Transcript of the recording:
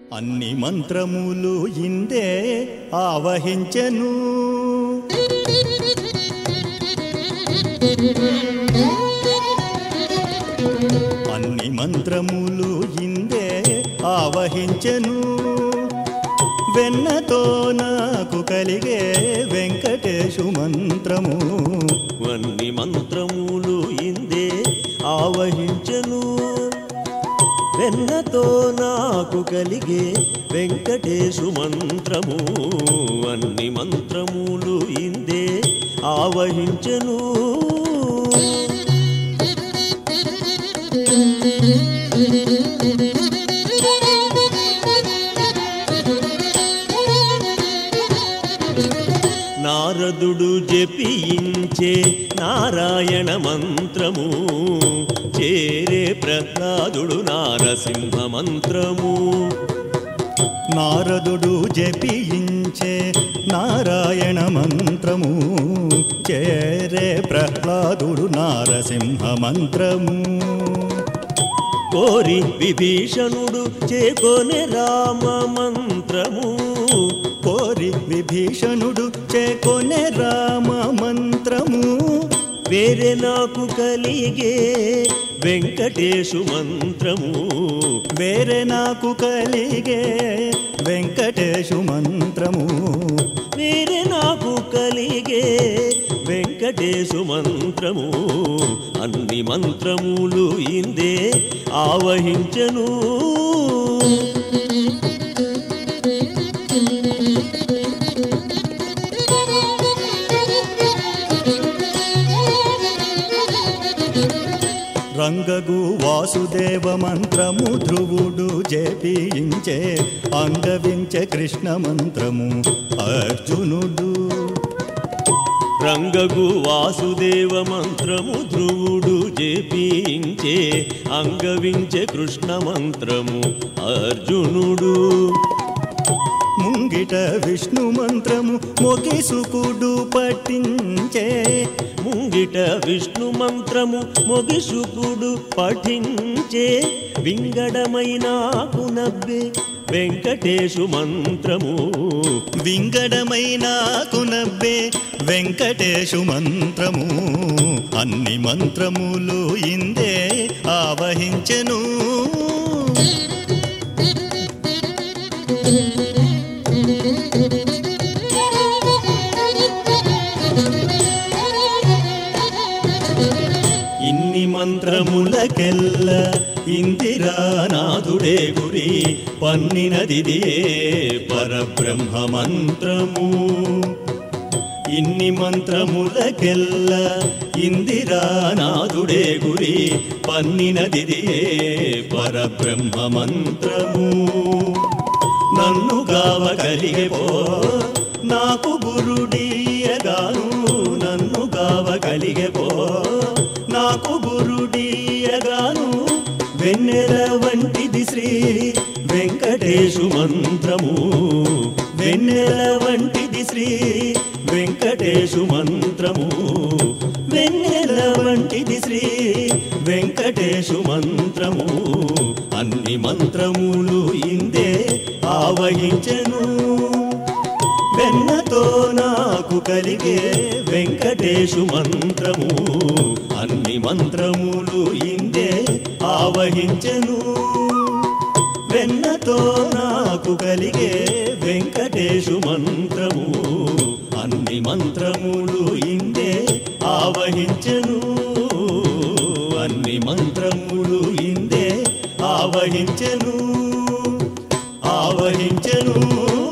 అన్ని మంత్రములు ఇందే ఆవహించెను అన్ని మంత్రములు ఇందే ఆవహించెను వెన్నతో నాకు కలిగే వెంకటేశు మంత్రము అన్ని మంత్రములు ఇందే ఆవహించను వెన్నతో నాకు కలిగే వెంకటేశు మంత్రము అన్ని మంత్రములు ఇందే ఆవహించను నారదుడు జపించే నారాయణ మంత్రము చేరే ప్రహ్లాదుడు నారసింహ మంత్రము నారదుడు జపించే నారాయణ మంత్రము చేరే ప్రహ్లాదుడు నారసింహ మంత్రము కోరి విభీషణుడు చేకొనే రామ మంత్రము కోరి విభీషణుడు చేకొనే రామ మంత్రము వేరే నాకు కలిగే వెంకటేశు మంత్రము వేరే నాకు కలిగే వెంకటేశు మంత్రము వేరే నాకు కలిగే వెంకటేశు మంత్రము అన్ని మంత్రములు ఇందే ఆవహించను రంగగు వాసుదేవ మంత్రము ధ్రువుడు జపించే అంగవించే కృష్ణ మంత్రము అర్జునుడు రంగగు వాసుదేవ మంత్రము ధ్రువుడు జపించే అంగవించే కృష్ణ మంత్రము అర్జునుడు ముంగిట విష్ణు మంత్రము మొగిసుకుడు పట్టించే ముంగిట విష్ణు మంత్రము మొగిసుకుడు పఠించే వింగడమైనాకు నవ్వే వెంకటేశు మంత్రము వింగడమైన కునబ్బే వెంకటేశు మంత్రము అన్ని మంత్రములు ఇందే ఆవహించెను ఇన్ని మంత్రములకెల్ల ఇందిరానాథుడే గురి పన్నినదిదియే పరబ్రహ్మ మంత్రము ఇన్ని మంత్రములకెల్ల ఇందిరానాథుడే గురి పన్నినదిదియే పరబ్రహ్మ మంత్రము నన్ను గావ కలిగెపో నాకు గురుడీయగాను నన్ను గావ కలిగెపో నాకు గురుడీయగాను వెన్నెల వంటిది శ్రీ వెంకటేశు మంత్రము వెన్నెల వంటిది శ్రీ వెంకటేశు మంత్రము వెన్నెల వంటిది శ్రీ వెంకటేశు మంత్రము అన్ని మంత్రములు ఇందే ఆవహించెను వెన్నతో నాకు కలిగే వెంకటేశు మంత్రము అన్ని మంత్రములు ఇందే ఆవహించెను వెన్నతో నాకు కలిగే వెంకటేశు మంత్రము అన్ని మంత్రములు ఇందే ఆవహించెను అన్ని మంత్రములు ఇందే ఆవహించెను ఆవహించెను